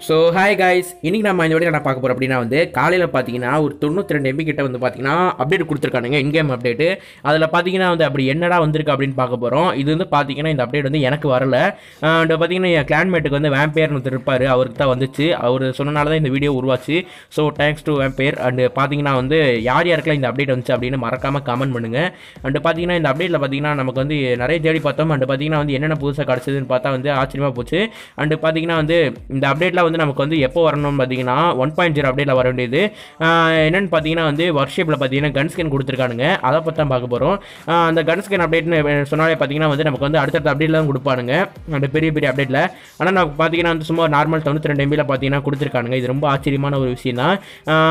so hi guys இன்னைக்கு நம்ம இந்த வீடியோ நான் பார்க்க போகிறோம் அப்படின்னா வந்து காலையில் பார்த்தீங்கன்னா ஒரு தொண்ணூற்றி ரெண்டு எம்பி கிட்ட வந்து பார்த்தீங்கன்னா அப்டேட் கொடுத்துருக்கானுங்க இன்கேம் அப்டேட்டு அதில் பார்த்தீங்கன்னா வந்து அப்படி என்னடா வந்திருக்கு அப்படின்னு பார்க்க போகிறோம் இது வந்து பார்த்தீங்கன்னா இந்த அப்டேட் வந்து எனக்கு வரல அண்ட் பார்த்தீங்கன்னா என் கிளான்மேட்டுக்கு வந்து வேம்பேர்னு ஒருத்தர் இருப்பார் அவருக்கு தான் வந்துச்சு அவர் சொன்னனால தான் இந்த வீடியோ உருவாச்சு ஸோ தேங்க்ஸ் டு வேம்பேர் அண்டு பார்த்தீங்கன்னா வந்து யார் யாருக்கெல்லாம் இந்த அப்டேட் வந்துச்சு அப்படின்னு மறக்காமல் கமெண்ட் பண்ணுங்கள் அண்டு பார்த்தீங்கன்னா இந்த அப்டேட்டில் பார்த்தீங்கன்னா நமக்கு வந்து நிறைய தேடி பார்த்தோம் அண்டு பார்த்தீங்கன்னா வந்து என்னென்ன புதுசாக கிடச்சதுன்னு பார்த்தா வந்து ஆச்சரியமாக போச்சு அண்டு பார்த்தீங்கன்னா வந்து இந்த அப்டேட்டில் வந்து நமக்கு வந்து எப்போ வரணும்னு பார்த்தீங்கன்னா ஒன் பாயிண்ட் ஜீரோ அப்டேட்டில் வர வேண்டியது ஆஹ் என்னன்னு பார்த்தீங்கன்னா வந்து ஒர்க்ஷிப்பில் பார்த்தீங்கன்னா கன் ஸ்கின் கொடுத்துருக்கானுங்க அதை பற்றி தான் பார்க்க போகிறோம் அந்த கன் ஸ்கின் அப்டேட்னு சொன்னாலே பார்த்தீங்கன்னா வந்து நமக்கு வந்து அடுத்தடுத்த அப்டேட்டில் தான் கொடுப்பானுங்க அந்த பெரிய பெரிய அப்டேட்டில் ஆனால் நமக்கு பார்த்தீங்கன்னா வந்து சும்மா நார்மல் தொண்ணூற்றி ரெண்டு எம்பியில் பார்த்தீங்கன்னா கொடுத்துருக்கானுங்க இது ரொம்ப ஆச்சரியமான ஒரு விஷயம் தான்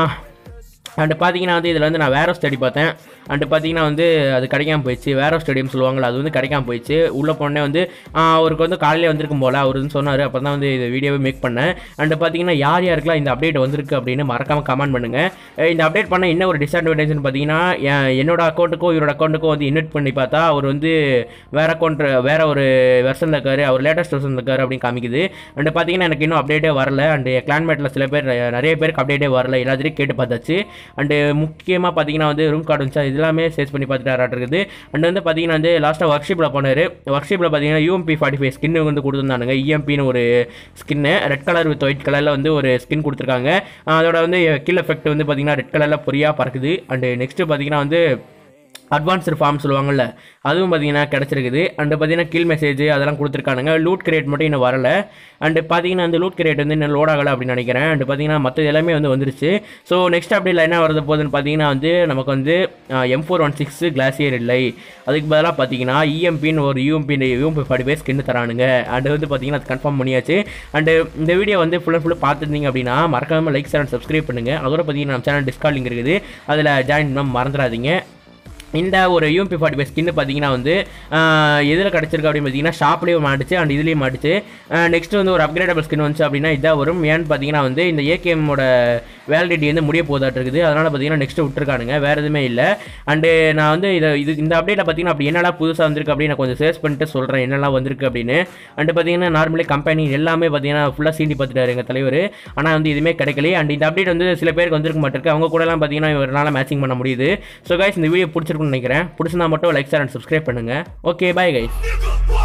அண்டு பார்த்தீங்கன்னா வந்து இதில் வந்து நான் வேற ஸ்டடி பார்த்தேன் அண்டு பார்த்தீங்கன்னா வந்து அது கிடைக்காம போயிடுச்சு வேற ஸ்டேடியம் சொல்லுவாங்கள்ல அது வந்து கிடைக்காம போயிடுச்சு உள்ளே போனே வந்து ஆஹ் அவருக்கு வந்து காலையில் வந்திருக்கும் போல் அவர் வந்து சொன்னார் அப்போ தான் வந்து இந்த வீடியோவை மேக் பண்ணேன் அண்டு பார்த்தீங்கன்னா யார் யாருக்கெல்லாம் இந்த அப்டேட் வந்திருக்கு அப்படின்னு மறக்காமல் கமெண்ட் பண்ணுங்கள் இந்த அப்டேட் பண்ண என்ன ஒரு டிஸ்அட்வான்டேஜ்னு பார்த்தீங்கன்னா என் என்னோட அக்கௌண்ட்டுக்கும் இவரோட அக்கௌண்ட்டுக்கும் வந்து இன்வைட் பண்ணி பார்த்தா அவர் வந்து வேற அக்கௌண்ட் வேற ஒரு வெர்ஷனில் இருக்காரு அவர் லேட்டஸ்ட் வெர்ஷன் இருக்காரு அப்படின்னு காமிக்குது அண்டு பார்த்தீங்கன்னா எனக்கு இன்னும் அப்டேட்டே வரல அண்டு கிளான்மேட்டில் சில பேர் நிறைய பேருக்கு அப்டேட்டே வரல எல்லாத்தையும் கேட்டு பார்த்தாச்சு அண்டு முக்கியமாக பார்த்தீங்கன்னா வந்து ரூம் கார்டு வந்துச்சு அது எல்லாமே சேர்ச் பண்ணி பார்த்துட்டு இருக்குது அண்ட் வந்து பார்த்தீங்கன்னா வந்து லாஸ்ட்டாக ஒர்க் ஷிப்பில் போனார் ஒர்க் ஷிப்பில் பார்த்தீங்கன்னா யூஎம்பி ஃபார்ட்டி ஃபைவ் ஸ்கின் வந்து கொடுத்துருந்தானுங்க இஎம்பின்னு ஒரு ஸ்கின்னு ரெட் கலர் வித் ஒயிட் கலரில் வந்து ஒரு ஸ்கின் கொடுத்துருக்காங்க அதோட வந்து கில் எஃபெக்ட் வந்து பார்த்தீங்கன்னா ரெட் கலரில் பொரியாக பறக்குது அண்டு நெக்ஸ்ட்டு பார்த்தீங்கன்னா வந்து அட்வான்ஸ்டு ஃபார்ம் சொல்லுவாங்கள்ல அதுவும் பார்த்தீங்கன்னா கிடச்சிருக்குது அண்டு பார்த்தீங்கன்னா கீழ் மெசேஜ் அதெல்லாம் கொடுத்துருக்கானுங்க லூட் கிரேட் மட்டும் இன்னும் வரல அண்டு பார்த்தீங்கன்னா அந்த லூட் கிரேட் வந்து இன்னும் லோட் ஆகலை அப்படின்னு நினைக்கிறேன் அண்டு பார்த்தீங்கன்னா மற்றது எல்லாமே வந்து வந்துருச்சு ஸோ நெக்ஸ்ட் அப்டேட்டில் என்ன வருது போகுதுன்னு பார்த்தீங்கன்னா வந்து நமக்கு வந்து M four one six glacier இல்லை அதுக்கு பதிலாக பார்த்தீங்கன்னா இஎம்பின்னு ஒரு யூஎம்பி யூஎம்பி ஃபார்ட்டி பேர் ஸ்கின் தரானுங்க அண்டு வந்து பார்த்தீங்கன்னா அது கன்ஃபார்ம் பண்ணியாச்சு அண்டு இந்த வீடியோ வந்து ஃபுல் அண்ட் ஃபுல் பார்த்துருந்தீங்க அப்படின்னா மறக்காமல் லைக் சேனல் சப்ஸ்கிரைப் பண்ணுங்கள் அதோட பார்த்தீங்கன்னா நம்ம சேனல் டிஸ்கால் லிங்க் இருக்குது அதில் ஜாயின் பண்ண மறந்துடாதீங்க இந்த ஒரு யூஎம்பி ஃபார்ட்டி ஃபைவ் ஸ்கின்னு பார்த்தீங்கன்னா வந்து எதில் கிடச்சிருக்கு அப்படின்னு பார்த்தீங்கன்னா ஷாப்லேயும் மாட்டுச்சு அண்ட் இதுலேயும் மாட்டுச்சு நெக்ஸ்ட் வந்து ஒரு அப்கிரேடபிள் ஸ்கின் வந்துச்சு அப்படின்னா இதாக வரும் ஏன்னு பார்த்தீங்கன்னா வந்து இந்த ஏகேஎம்மோட வேலிடிட்டி வந்து முடிய போதாட்டு இருக்குது அதனால் பார்த்தீங்கன்னா நெக்ஸ்ட் விட்டுருக்கானுங்க வேறு எதுவுமே இல்லை அண்டு நான் வந்து இதை இது இந்த அப்டேட்டில் பார்த்தீங்கன்னா அப்படி என்னெல்லாம் புதுசாக வந்திருக்கு அப்படின்னு நான் கொஞ்சம் சர்ச் பண்ணிட்டு சொல்கிறேன் என்னெல்லாம் வந்திருக்கு அப்படின்னு அண்டு பார்த்தீங்கன்னா நார்மலி கம்பெனி எல்லாமே பார்த்தீங்கன்னா ஃபுல்லாக சீண்டி பார்த்துட்டாரு எங்கள் தலைவர் ஆனால் வந்து இதுவுமே கிடைக்கல அண்ட் இந்த அப்டேட் வந்து சில பேருக்கு வந்திருக்க மாட்டிருக்கு அவங்க கூடலாம் பார்த்தீங்கன்னா இவரால் மேட்சிங் பண்ண முடியுது ஸோ கைஸ் இந்த வீடியோ பிடிச்சிருக்குன்னு நினைக்கிறேன் பிடிச்சிருந்தா மட்டும் லைக் ஷேர் அண்ட் சப்ஸ்கிரைப் பண்ணுங்கள் ஓகே பாய் கைஸ்